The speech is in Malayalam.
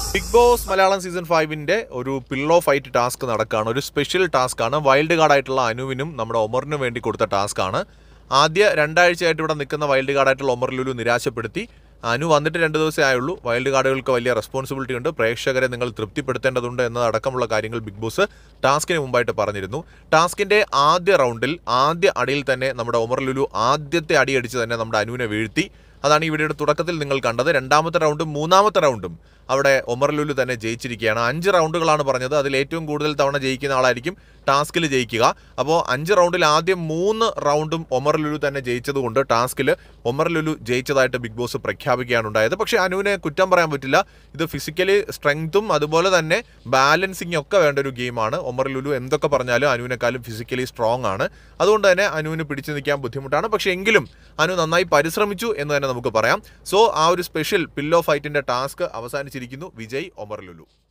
ബിഗ് ബോസ് മലയാളം സീസൺ ഫൈവിന്റെ ഒരു പില്ലോ ഫൈറ്റ് ടാസ്ക് നടക്കുകയാണ് ഒരു സ്പെഷ്യൽ ടാസ്ക് ആണ് വൈൽഡ് കാർഡ് ആയിട്ടുള്ള അനുവിനും നമ്മുടെ ഒമറിനും വേണ്ടി കൊടുത്ത ടാസ്ക് ആണ് ആദ്യ രണ്ടാഴ്ചയായിട്ട് ഇവിടെ നിൽക്കുന്ന വൈൽഡ് കാർഡ് ആയിട്ടുള്ള ഒമർ ലുലു നിരാശപ്പെടുത്തി അനു വന്നിട്ട് രണ്ട് ദിവസമേ ആയുള്ളൂ വൈൽഡ് കാർഡുകൾക്ക് വലിയ റെസ്പോൺസിബിലിറ്റി ഉണ്ട് പ്രേക്ഷകരെ നിങ്ങൾ തൃപ്തിപ്പെടുത്തേണ്ടതുണ്ട് എന്നതടക്കമുള്ള കാര്യങ്ങൾ ബിഗ് ബോസ് ടാസ്കിന് മുമ്പായിട്ട് പറഞ്ഞിരുന്നു ടാസ്കിന്റെ ആദ്യ റൗണ്ടിൽ ആദ്യ അടിയിൽ തന്നെ നമ്മുടെ ഒമർ ലുലു ആദ്യത്തെ അടിയടിച്ച് തന്നെ നമ്മുടെ അനുവിനെ വീഴ്ത്തി അതാണ് ഈ വീഡിയോയുടെ തുടക്കത്തിൽ നിങ്ങൾ കണ്ടത് രണ്ടാമത്തെ റൗണ്ടും മൂന്നാമത്തെ റൗണ്ടും അവിടെ ഒമർ ലുലു തന്നെ ജയിച്ചിരിക്കുകയാണ് അഞ്ച് റൗണ്ടുകളാണ് പറഞ്ഞത് അതിൽ ഏറ്റവും കൂടുതൽ തവണ ജയിക്കുന്ന ആളായിരിക്കും ടാസ്കിൽ ജയിക്കുക അപ്പോൾ അഞ്ച് റൗണ്ടിൽ ആദ്യം മൂന്ന് റൗണ്ടും ഒമർ ലുലു തന്നെ ജയിച്ചതുകൊണ്ട് ടാസ്കിൽ ഒമർ ലുലു ജയിച്ചതായിട്ട് ബിഗ് ബോസ് പ്രഖ്യാപിക്കുകയാണ് ഉണ്ടായത് പക്ഷേ അനുവിനെ കുറ്റം പറയാൻ പറ്റില്ല ഇത് ഫിസിക്കലി സ്ട്രെങ്ത്തും അതുപോലെ തന്നെ ബാലൻസിങ് ഒക്കെ വേണ്ട ഒരു ഗെയിമാണ് ഒമർ ലുലു എന്തൊക്കെ പറഞ്ഞാലും അനുവിനെക്കാളും ഫിസിക്കലി സ്ട്രോങ് ആണ് അതുകൊണ്ട് തന്നെ അനുവിന് പിടിച്ചു നിൽക്കാൻ ബുദ്ധിമുട്ടാണ് പക്ഷേ എങ്കിലും അനു നന്നായി പരിശ്രമിച്ചു എന്ന് തന്നെ നമുക്ക് പറയാം സോ ആ ഒരു സ്പെഷ്യൽ പില്ലോ ഫൈറ്റിന്റെ ടാസ്ക് അവസാനിച്ചിരിക്കുന്നു വിജയ് ഒമർ ലുലു